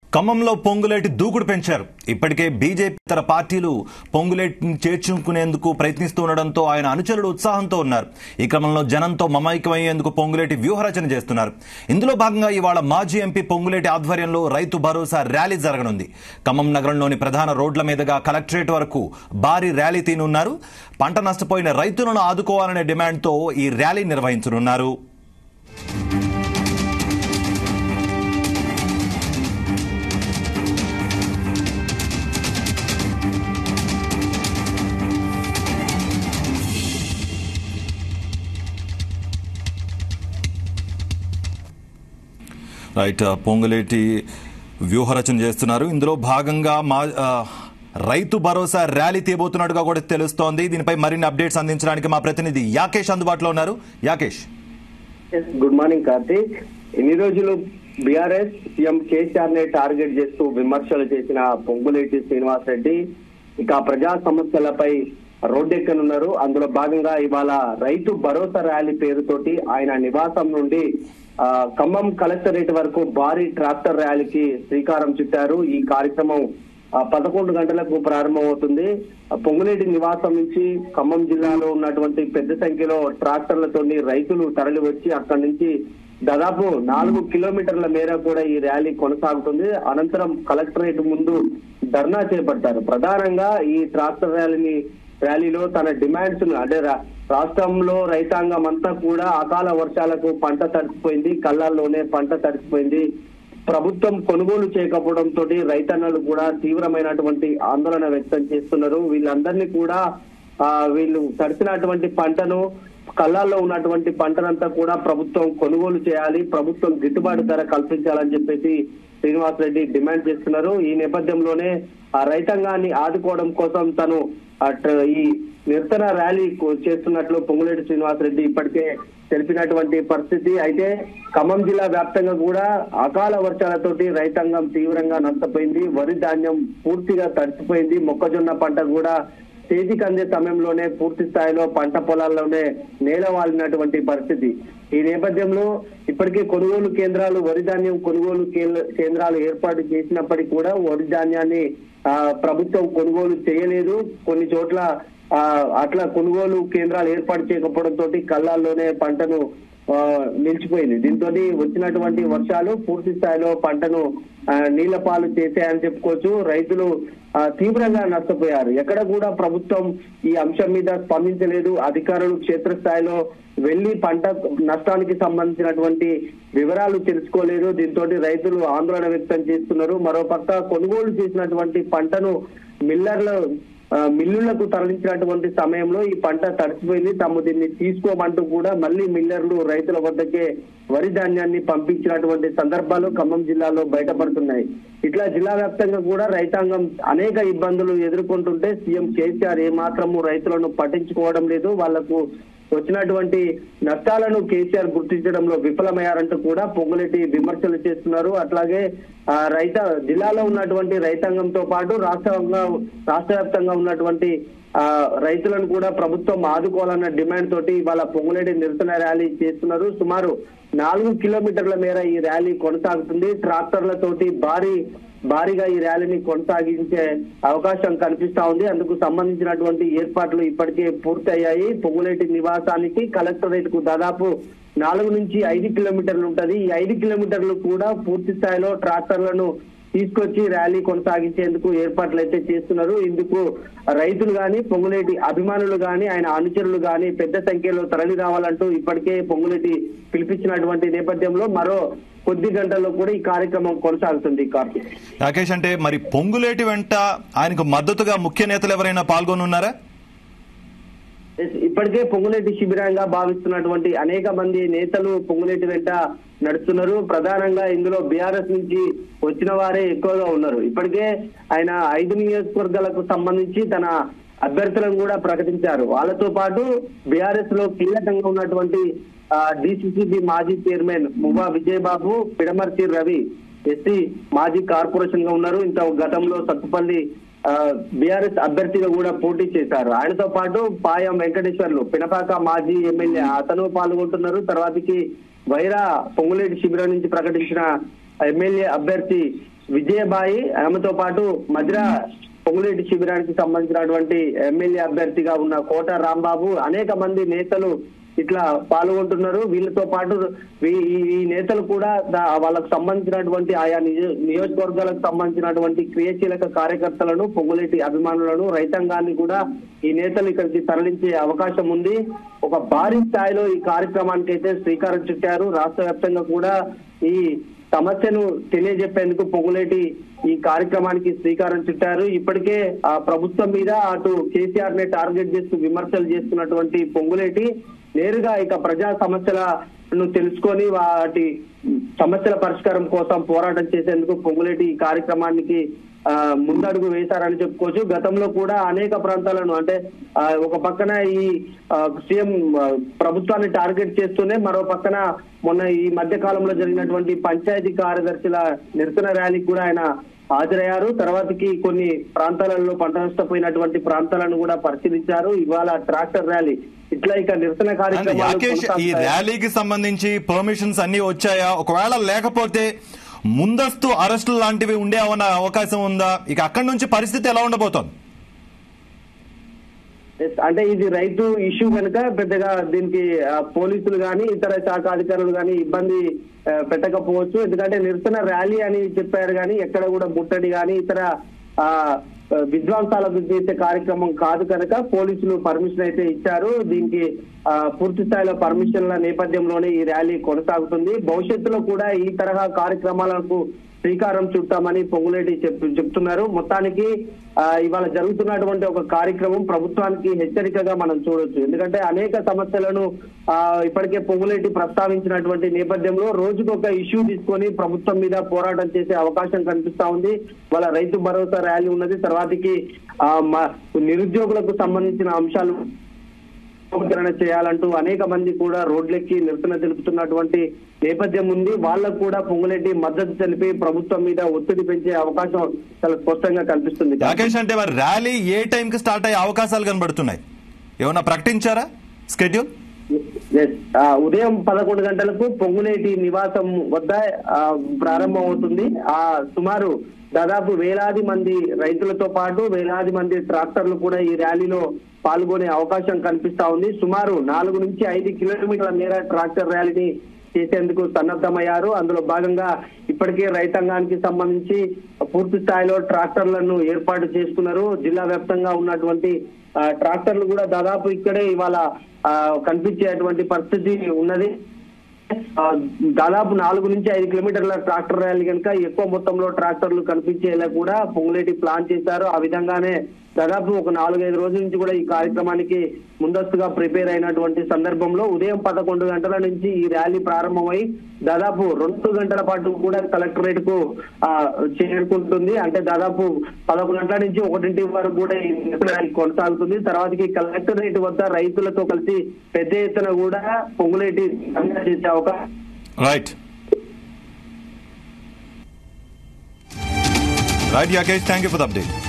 ఖమ్మంలో పొంగులేటి దూకుడు పెంచారు ఇప్పటికే బీజేపీ ఇతర పార్టీలు పొంగులేటిని చేర్చుకునేందుకు ప్రయత్నిస్తూ ఉండడంతో ఆయన అనుచరులు ఉత్సాహంతో ఉన్నారు ఈ క్రమంలో జనంతో మమైకమయ్యేందుకు పొంగులేటి వ్యూహరచన చేస్తున్నారు ఇందులో భాగంగా ఇవాళ మాజీ ఎంపీ పొంగులేటి ఆధ్వర్యంలో రైతు భరోసా ర్యాలీ జరగనుంది ఖమ్మం నగరంలోని ప్రధాన రోడ్ల మీదుగా కలెక్టరేట్ వరకు భారీ ర్యాలీ తీనున్నారు పంట నష్టపోయిన రైతులను ఆదుకోవాలనే డిమాండ్తో ఈ ర్యాలీ నిర్వహించనున్నారు రైట్ ఆ, పొంగులేటి వ్యూహరచన చేస్తున్నారు ఇందులో భాగంగా మా ఆ, రైతు భరోసా ర్యాలీ తీయబోతున్నట్టుగా కూడా తెలుస్తోంది దీనిపై మరిన్ని అప్డేట్స్ అందించడానికి మా ప్రతినిధి యాకేష్ అందుబాటులో ఉన్నారు Yakesh yes, good morning Karthik ఎన్ని రోజులు బీఆర్ఎస్ సీఎం కేసీఆర్ ని టార్గెట్ చేస్తూ విమర్శలు చేసిన పొంగులేటి శ్రీనివాస్ రెడ్డి ఇక ప్రజా సమస్యలపై రోడ్డెక్కనున్నారు అందులో భాగంగా ఇవాళ రైతు భరోసా ర్యాలీ పేరుతోటి ఆయన నివాసం నుండి ఆ, ఖమ్మం కలెక్టరేట్ వరకు భారీ ట్రాక్టర్ ర్యాలీకి శ్రీకారం చుట్టారు ఈ కార్యక్రమం ఆ, పదకొండు గంటలకు ప్రారంభమవుతుంది ఆ, పొంగులేటి నివాసం నుంచి ఖమ్మం జిల్లాలో ఉన్నటువంటి పెద్ద సంఖ్యలో ట్రాక్టర్లతోని రైతులు తరలి వచ్చి అక్కడి నుంచి దాదాపు నాలుగు కిలోమీటర్ల మేర కూడా ఈ ర్యాలీ కొనసాగుతుంది అనంతరం కలెక్టరేట్ ముందు ధర్నా చేపడతారు ప్రధానంగా ఈ ట్రాక్టర్ ర్యాలీని ర్యాలీలో తన డిమాండ్స్ అంటే రా- రాష్ట్రంలో రైతాంగం అంతా కూడా అకాల వర్షాలకు పంట తడిసిపోయింది కళ్ళల్లోనే పంట తడిసిపోయింది ప్రభుత్వం కొనుగోలు చేయకపోవడంతో రైతన్నలు కూడా తీవ్రమైనటువంటి ఆందోళన వ్యక్తం చేస్తున్నారు వీళ్ళందరినీ కూడా ఆ వీళ్ళు తడిసినటువంటి పంటను కళ్ళాల్లో ఉన్నటువంటి పంటనంతా కూడా ప్రభుత్వం కొనుగోలు చేయాలి ప్రభుత్వం గిట్టుబాటు ధర కల్పించాలని చెప్పేసి శ్రీనివాస్ రెడ్డి డిమాండ్ చేస్తున్నారు ఈ నేపథ్యంలోనే ఆ రైతాంగాన్ని ఆదుకోవడం కోసం తను ఆ ట్ర- ఈ నిరసన ర్యాలీ కు- చేస్తున్నట్లు పొంగులేటి శ్రీనివాస్ రెడ్డి ఇప్పటికే తెలిపినటువంటి పరిస్థితి అయితే ఖమ్మం జిల్లా వ్యాప్తంగా కూడా అకాల వర్షాలతోటి రైతాంగం తీవ్రంగా నష్టపోయింది వరి ధాన్యం పూర్తిగా తడిసిపోయింది మొక్కజొన్న పంట కూడా చేతికి అందే సమయంలోనే పూర్తి స్థాయిలో పంట పొలాల్లోనే నేల వాలినటువంటి పరిస్థితి ఈ నేపథ్యంలో ఇప్పటికే కొనుగోలు కేంద్రాలు వరి ధాన్యం కొనుగోలు కేంద్ర- కేంద్రాలు ఏర్పాటు చేసినప్పటికీ కూడా వరి ధాన్యాన్ని ఆ, ప్రభుత్వం కొనుగోలు చేయలేదు కొన్ని చోట్ల ఆ, అట్లా కొనుగోలు కేంద్రాలు ఏర్పాటు చేయకపోవడంతో కళ్ళాల్లోనే పంటను ఆ, నిలిచిపోయింది దీంతో వచ్చినటువంటి వర్షాలు పూర్తి స్థాయిలో పంటను ఆ, నీళ్ల పాలు చేశాయని చెప్పుకోవచ్చు రైతులు ఆ, తీవ్రంగా నష్టపోయారు ఎక్కడ కూడా ప్రభుత్వం ఈ అంశం మీద స్పందించలేదు అధికారులు క్షేత్రస్థాయిలో వెళ్లి పంట నష్టానికి సంబంధించినటువంటి వివరాలు తెలుసుకోలేదు దీంతో రైతులు ఆందోళన వ్యక్తం చేస్తున్నారు మరోపక్క కొనుగోలు చేసినటువంటి పంటను మిల్లర్ల ఆ, మిల్లులకు తరలించినటువంటి సమయంలో ఈ పంట తడిచిపోయింది తాము దీన్ని తీసుకోమంటూ కూడా మళ్ళీ మిల్లర్లు రైతుల వద్దకే వరి ధాన్యాన్ని పంపించినటువంటి సందర్భాలు ఖమ్మం జిల్లాలో బయటపడుతున్నాయి ఇట్లా జిల్లా వ్యాప్తంగా కూడా రైతాంగం అనేక ఇబ్బందులు ఎదుర్కొంటుంటే సీఎం కేసీఆర్ ఏమాత్రము రైతులను పట్టించుకోవడం లేదు వాళ్లకు వచ్చినటువంటి నష్టాలను కేసీఆర్ గుర్తించడంలో విఫలమయ్యారంటూ కూడా పొంగులెట్టి విమర్శలు చేస్తున్నారు అట్లాగే ఆ, రైత జిల్లాలో ఉన్నటువంటి రైతాంగంతో పాటు రాష్ట్రంగా రాష్ట్ర వ్యాప్తంగా ఉన్నటువంటి ఆ రైతులను కూడా ప్రభుత్వం ఆదుకోవాలన్న డిమాండ్ తోటి ఇవాళ పొంగులేటి నిరసన ర్యాలీ చేస్తున్నారు సుమారు నాలుగు కిలోమీటర్ల మేర ఈ ర్యాలీ కొనసాగుతుంది ట్రాక్టర్లతోటి భారీ భారీగా ఈ ర్యాలీని కొనసాగించే అవకాశం కనిపిస్తా ఉంది అందుకు సంబంధించినటువంటి ఏర్పాట్లు ఇప్పటికే పూర్తయ్యాయి పొంగులేటి నివాసానికి కలెక్టరేట్ కు దాదాపు నాలుగు నుంచి ఐదు కిలోమీటర్లు ఉంటది ఈ ఐదు కిలోమీటర్లు కూడా పూర్తి స్థాయిలో ట్రాక్టర్లను తీసుకొచ్చి ర్యాలీ కొనసాగించేందుకు ఏర్పాట్లు అయితే చేస్తున్నారు ఇందుకు రైతులు గాని పొంగులేటి అభిమానులు గాని ఆయన అనుచరులు గాని పెద్ద సంఖ్యలో తరలి రావాలంటూ ఇప్పటికే పొంగులేటి పిలిపించినటువంటి నేపథ్యంలో మరో కొద్ది గంటల్లో కూడా ఈ కార్యక్రమం కొనసాగుతుంది కార్తీక్ యాకేష్ అంటే మరి పొంగులేటి వెంట ఆయనకు మద్దతుగా ముఖ్య నేతలు ఎవరైనా పాల్గొనున్నారా ఎస్, ఇప్పటికే పొంగులేటి శిబిరంగా భావిస్తున్నటువంటి అనేక మంది నేతలు పొంగులేటి వెంట నడుస్తున్నారు ప్రధానంగా ఇందులో బీఆర్ఎస్ నుంచి వచ్చిన వారే ఎక్కువగా ఉన్నారు ఇప్పటికే ఆయన ఐదు నియోజకవర్గాలకు సంబంధించి తన అభ్యర్థులను కూడా ప్రకటించారు వాళ్ళతో పాటు బీఆర్ఎస్ లో కీలకంగా ఉన్నటువంటి డిసిసిబి మాజీ చైర్మన్ మువ్వా విజయబాబు పిడమర్తి రవి ఎస్సీ మాజీ కార్పొరేషన్ గా ఉన్నారు ఇంకా గతంలో సత్తుపల్లి బీఆర్ఎస్ అభ్యర్థిగా కూడా పోటీ చేశారు ఆయనతో పాటు పాయం వెంకటేశ్వర్లు పినపాక మాజీ ఎమ్మెల్యే అతను పాల్గొంటున్నారు తర్వాతకి వైరా పొంగులేటి శిబిరం నుంచి ప్రకటించిన ఎమ్మెల్యే అభ్యర్థి విజయబాయి ఆమెతో పాటు మధిర పొంగులేటి శిబిరానికి సంబంధించినటువంటి ఎమ్మెల్యే అభ్యర్థిగా ఉన్న కోట రాంబాబు అనేక మంది నేతలు ఇట్లా పాల్గొంటున్నారు వీళ్ళతో పాటు వీ- ఈ ఈ నేతలు కూడా దా- వాళ్ళకు సంబంధించినటువంటి ఆయా నిజ- నియోజకవర్గాలకు సంబంధించినటువంటి క్రియాశీలక కార్యకర్తలను పొంగులేటి అభిమానులను రైతాంగాన్ని కూడా ఈ నేతలు ఇక్కడికి తరలించే అవకాశం ఉంది ఒక భారీ స్థాయిలో ఈ కార్యక్రమానికి అయితే శ్రీకారం చుట్టారు రాష్ట్ర వ్యాప్తంగా కూడా ఈ సమస్యను తెలియజెప్పేందుకు పొంగులేటి ఈ కార్యక్రమానికి శ్రీకారం చుట్టారు ఇప్పటికే ఆ ప్రభుత్వం మీద అటు కేసీఆర్ ని టార్గెట్ చేస్తూ విమర్శలు చేస్తున్నటువంటి పొంగులేటి నేరుగా ఇక ప్రజా సమస్యలను తెలుసుకొని వాటి సమస్యల పరిష్కారం కోసం పోరాటం చేసేందుకు పొంగులేటి ఈ కార్యక్రమానికి ఆ, ముందడుగు వేశారని చెప్పుకోవచ్చు గతంలో కూడా అనేక ప్రాంతాలను అంటే ఆ, ఒక పక్కన ఈ ఆ, సీఎం ఆ, ప్రభుత్వాన్ని టార్గెట్ చేస్తూనే మరో పక్కన మొన్న ఈ మధ్య కాలంలో జరిగినటువంటి పంచాయతీ కార్యదర్శుల నిరసన ర్యాలీకి కూడా ఆయన హాజరయ్యారు తర్వాతకి కొన్ని ప్రాంతాలలో పంట నష్టపోయినటువంటి ప్రాంతాలను కూడా పరిశీలించారు ఇవాళ ట్రాక్టర్ ర్యాలీ ఇట్లా ఇక నిరసన అండ్ కార్యక్రమాలు యాకేష్ ఈ కొనసాగుతాయి. ర్యాలీకి సంబంధించి పర్మిషన్స్ అన్ని వచ్చాయా ఒకవేళ లేకపోతే ముందస్తు అరెస్టులు లాంటివి ఉండే అవ- అవకాశం ఉందా ఇక అక్కడి నుంచి పరిస్థితి ఎలా ఉండబోతోంది Yes, అంటే ఇది రైతు ఇష్యూ కనుక పెద్దగా దీనికి ఆ, పోలీసులు గాని ఇతర శాఖ అధికారులు గాని ఇబ్బంది ఆ, పెట్టకపోవచ్చు ఎందుకంటే నిరసన ర్యాలీ అని చెప్పారు కానీ ఎక్కడ కూడా ముట్టడి గాని ఇతర ఆ ఆ, విధ్వంసాలకు చేసే కార్యక్రమం కాదు కనుక పోలీసులు పర్మిషన్ అయితే ఇచ్చారు దీనికి ఆ, పూర్తి స్థాయిలో పర్మిషన్ల నేపథ్యంలోనే ఈ ర్యాలీ కొనసాగుతుంది భవిష్యత్తులో కూడా ఈ తరహా కార్యక్రమాలకు శ్రీకారం చుట్టామని పొంగులేటి చెప్ చెప్తున్నారు మొత్తానికి ఆ, ఇవాళ జరుగుతున్నటువంటి ఒక కార్యక్రమం ప్రభుత్వానికి హెచ్చరికగా మనం చూడొచ్చు ఎందుకంటే అనేక సమస్యలను ఆ, ఇప్పటికే పొంగులేటి ప్రస్తావించినటువంటి నేపథ్యంలో రోజుకు ఒక ఇష్యూ తీసుకొని ప్రభుత్వం మీద పోరాటం చేసే అవకాశం కనిపిస్తా ఉంది వాళ్ళ రైతు భరోసా ర్యాలీ ఉన్నది తర్వాతకి ఆ, మ- నిరుద్యోగులకు సంబంధించిన అంశాలు ఉపకరణ చేయాలంటూ అనేక మంది కూడా రోడ్లెక్కి నిరసన తెలుపుతున్నటువంటి నేపథ్యం ఉంది వాళ్ళకు కూడా పొంగులేటి మద్దతు తెలిపి ప్రభుత్వం మీద ఒత్తిడి పెంచే అవకాశం చాలా స్పష్టంగా కనిపిస్తుంది రాకేష్ అంటే మరి ర్యాలీ ఏ టైంకి స్టార్ట్ అయ్యే అవకాశాలు కనబడుతున్నాయి ఏమన్నా ప్రకటించారా స్కెడ్యూల్ Yes. ఆ, ఉదయం పదకొండు గంటలకు పొంగులేటి నివాసం వద్ద ఆ, ప్రారంభం అవుతుంది ఆ సుమారు దాదాపు వేలాది మంది రైతులతో పాటు వేలాది మంది ట్రాక్టర్లు కూడా ఈ ర్యాలీలో పాల్గొనే అవకాశం కనిపిస్తా ఉంది సుమారు నాలుగు నుంచి ఐదు కిలోమీటర్ల మేర ట్రాక్టర్ ర్యాలీని చేసేందుకు సన్నద్ధమయ్యారు అందులో భాగంగా ఇప్పటికే రైతాంగానికి సంబంధించి పూర్తి స్థాయిలో ట్రాక్టర్లను ఏర్పాటు చేసుకున్నారు జిల్లా వ్యాప్తంగా ఉన్నటువంటి ఆ, ట్రాక్టర్లు కూడా దాదాపు ఇక్కడే ఇవాళ ఆ, కనిపించేటువంటి పరిస్థితి ఉన్నది ఆ, దాదాపు నాలుగు నుంచి ఐదు కిలోమీటర్ల ట్రాక్టర్ ర్యాలీ కనుక ఎక్కువ మొత్తంలో ట్రాక్టర్లు కనిపించేలా కూడా పొంగులేటి ప్లాన్ చేశారు ఆ విధంగానే దాదాపు ఒక నాలుగైదు రోజుల నుంచి కూడా ఈ కార్యక్రమానికి ముందస్తుగా ప్రిపేర్ అయినటువంటి సందర్భంలో ఉదయం పదకొండు గంటల నుంచి ఈ ర్యాలీ ప్రారంభమై దాదాపు రెండు గంటల పాటు కూడా కలెక్టరేట్ కు ఆ, చేరుకుంటుంది అంటే దాదాపు పదకొండు గంటల నుంచి ఒకటింటి వరకు కూడా ఈ నిరసన ర్యాలీ కొనసాగుతుంది తర్వాతకి కలెక్టరేట్ వద్ద రైతులతో కలిసి పెద్ద ఎత్తున కూడా పొంగులేటి ధర్నా చేసే అవకాశం right right Yakesh thank you for the update